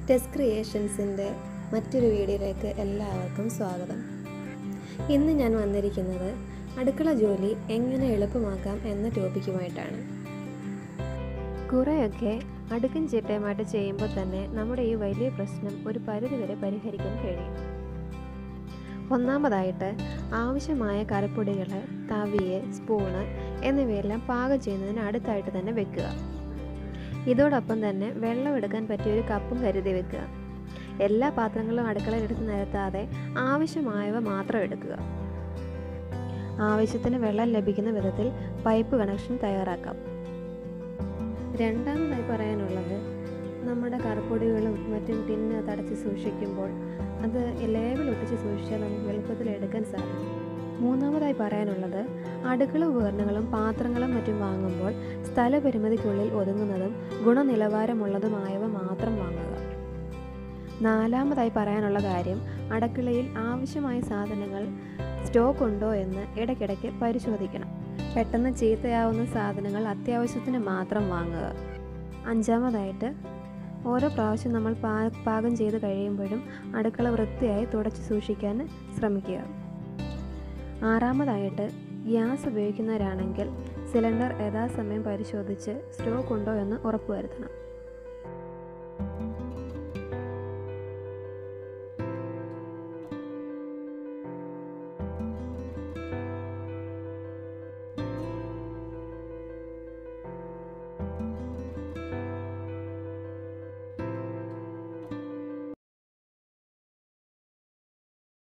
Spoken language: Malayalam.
ടെസ് ക്രിയേഷൻസിൻ്റെ മറ്റൊരു വീഡിയോയിലേക്ക് എല്ലാവർക്കും സ്വാഗതം ഇന്ന് ഞാൻ വന്നിരിക്കുന്നത് അടുക്കള ജോലി എങ്ങനെ എളുപ്പമാക്കാം എന്ന ടോപ്പിക്കുമായിട്ടാണ് കുറേയൊക്കെ അടുക്കും ചിട്ടയുമായിട്ട് ചെയ്യുമ്പോൾ തന്നെ നമ്മുടെ ഈ വലിയ പ്രശ്നം ഒരു പരിധിവരെ പരിഹരിക്കാൻ കഴിയും ഒന്നാമതായിട്ട് ആവശ്യമായ കറിപ്പൊടികൾ തവിയ് സ്പൂണ് എന്നിവയെല്ലാം പാകം ചെയ്യുന്നതിന് അടുത്തായിട്ട് തന്നെ വെക്കുക ഇതോടൊപ്പം തന്നെ വെള്ളം എടുക്കാൻ പറ്റിയ ഒരു കപ്പും കരുതി വെക്കുക എല്ലാ പാത്രങ്ങളും അടുക്കളയിൽ എടുത്ത് നിരത്താതെ ആവശ്യമായവ മാത്രം എടുക്കുക ആവശ്യത്തിന് വെള്ളം ലഭിക്കുന്ന വിധത്തിൽ പൈപ്പ് കണക്ഷൻ തയ്യാറാക്കാം രണ്ടാമതായി പറയാനുള്ളത് നമ്മുടെ കറുപ്പൊടികളും മറ്റും ടിന്ന് തടച്ച് സൂക്ഷിക്കുമ്പോൾ അത് ലേബിൾ ഒട്ടിച്ച് സൂക്ഷിച്ചാൽ നമുക്ക് എളുപ്പത്തിൽ എടുക്കാൻ സാധിക്കും മൂന്നാമതായി പറയാനുള്ളത് അടുക്കള ഉപകരണങ്ങളും പാത്രങ്ങളും മറ്റും വാങ്ങുമ്പോൾ സ്ഥലപരിമിതിക്കുള്ളിൽ ഒതുങ്ങുന്നതും ഗുണനിലവാരമുള്ളതുമായവ മാത്രം വാങ്ങുക നാലാമതായി പറയാനുള്ള കാര്യം അടുക്കളയിൽ ആവശ്യമായ സാധനങ്ങൾ സ്റ്റോക്ക് ഉണ്ടോ എന്ന് ഇടയ്ക്കിടയ്ക്ക് പരിശോധിക്കണം പെട്ടെന്ന് ചീത്തയാവുന്ന സാധനങ്ങൾ അത്യാവശ്യത്തിന് മാത്രം വാങ്ങുക അഞ്ചാമതായിട്ട് ഓരോ പ്രാവശ്യം നമ്മൾ പാ പാകം ചെയ്ത് കഴിയുമ്പോഴും അടുക്കള വൃത്തിയായി തുടച്ച് സൂക്ഷിക്കാൻ ശ്രമിക്കുക ആറാമതായിട്ട് ഗ്യാസ് ഉപയോഗിക്കുന്നവരാണെങ്കിൽ സിലിണ്ടർ യഥാസമയം പരിശോധിച്ച് സ്റ്റോക്ക് ഉണ്ടോ എന്ന് ഉറപ്പുവരുത്തണം